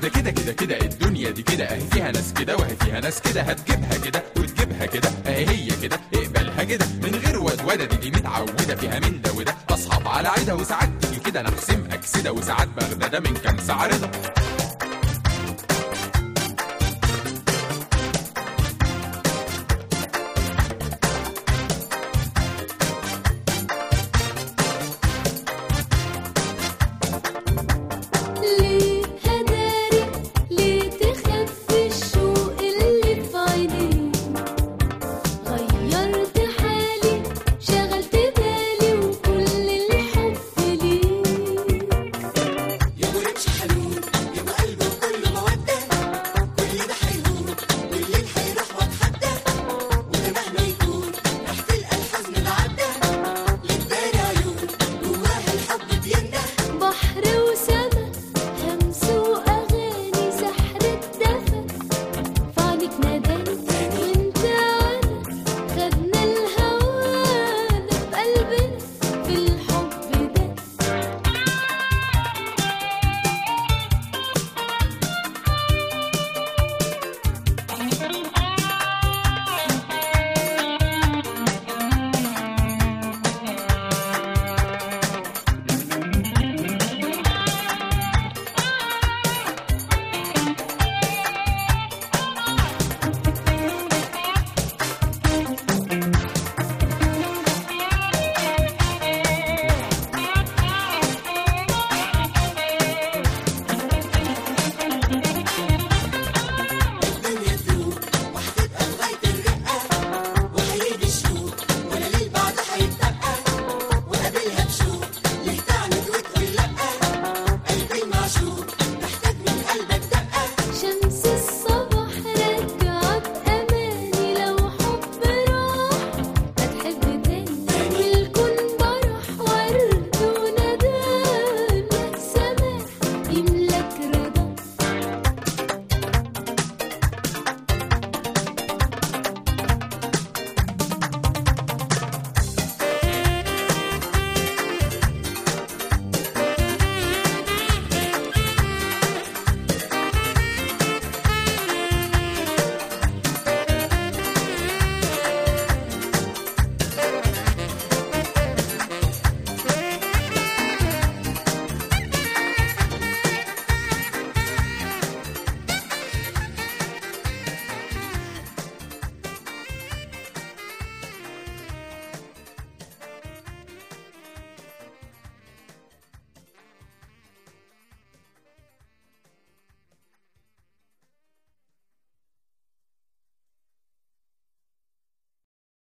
كده كده كده كده الدنيا دي كده اهي فيها ناس كده وهي فيها ناس كده هتجيبها كده وتجيبها كده اهي هي كده اقبلها كده من غير ودوده دي, دي متعوده فيها من ده وده اصحاب على عيده وساعات تيجي كده انا احسم اكسده وساعات بغدى ده من كام ساعه رضا